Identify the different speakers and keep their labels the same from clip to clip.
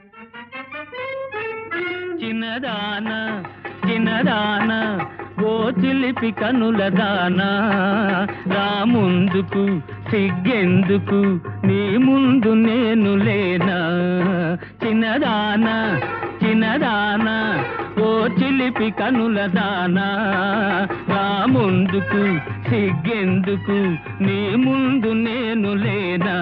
Speaker 1: చిన్నదాన చిన్నదాన ఓ చిలిపి కనుల దానా రా ముందుకు సిగ్గెందుకు నీ ముందు నేను లేనా చిన్నదాన చిన్నదాన ఓ చిలిపి కనుల దానా రా ముందుకు సిగ్గెందుకు నీ ముందు నేను లేనా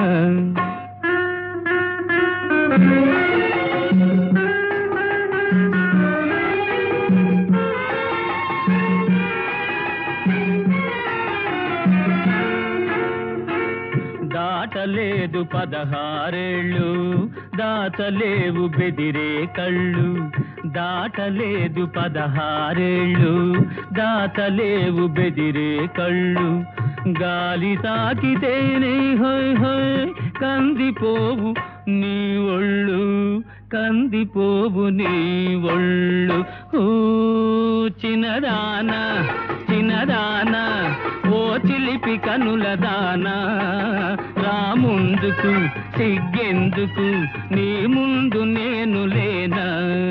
Speaker 1: దాటలేదు పదహారేళ్ళు దాటలేవు బెదిరే కళ్ళు దాటలేదు పదహారేళ్ళు దాటలేవు బెదిరే కళ్ళు గాలి తాకితేనే హోయ్ హోయ్ కందిపోవు నీ ఒళ్ళు కందిపోవు నీ ఒళ్ళు ఊ చిన్నదాన చిన్నదాన ఓ చిలిపి కనుల దానా రా ముందుకు సిగ్గెందుకు నీ ముందు నేను లేనా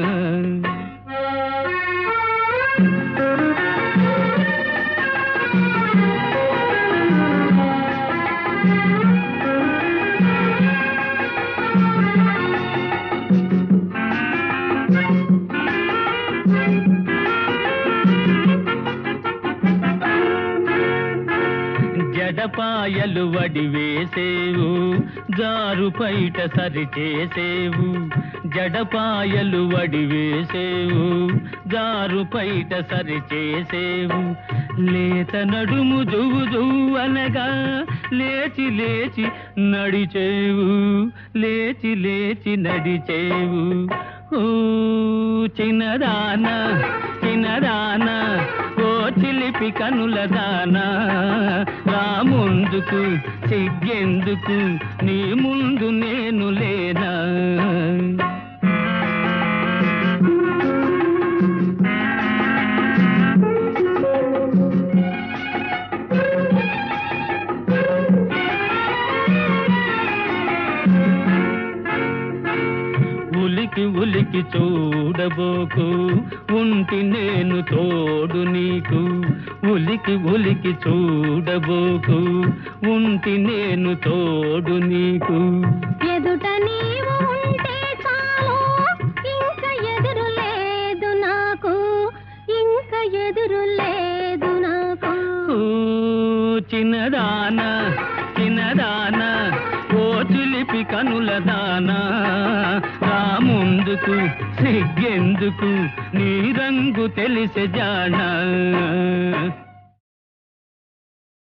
Speaker 1: జడపాయలు వడి వేసేవు జారు పైట సరి చేసేవు జడపాయలు వడి వేసేవు జారు పైట సరి చేసేవు లేత నడుము జువు జువు అనగా లేచి లేచి నడిచేవు లేచి లేచి నడిచేవు ఓ చిన్నదాన చిన్నదాన ఓ చిలిపి కనుల దానా రా ముందుకు సిగ్గెందుకు నీ ముందు నేను లేనా ఉలికి ఉలికి చూడబోకు ఉంటి నేను తోడు నీకు ఉలికి ఉలికి చూడబోకు ఉంటి నేను తోడు నీకు
Speaker 2: ఎదుట నీవు ఉంటే చాలు ఇంక ఎదురు లేదు నాకు ఇంక ఎదురు లేదు నాకు
Speaker 1: ఓ చిన్నదాన చిన్నదాన ఓ చిలిపి కనుల దానా రా ముందుకు సిగ్గెందుకు నీ రంగు తెలిసే జానా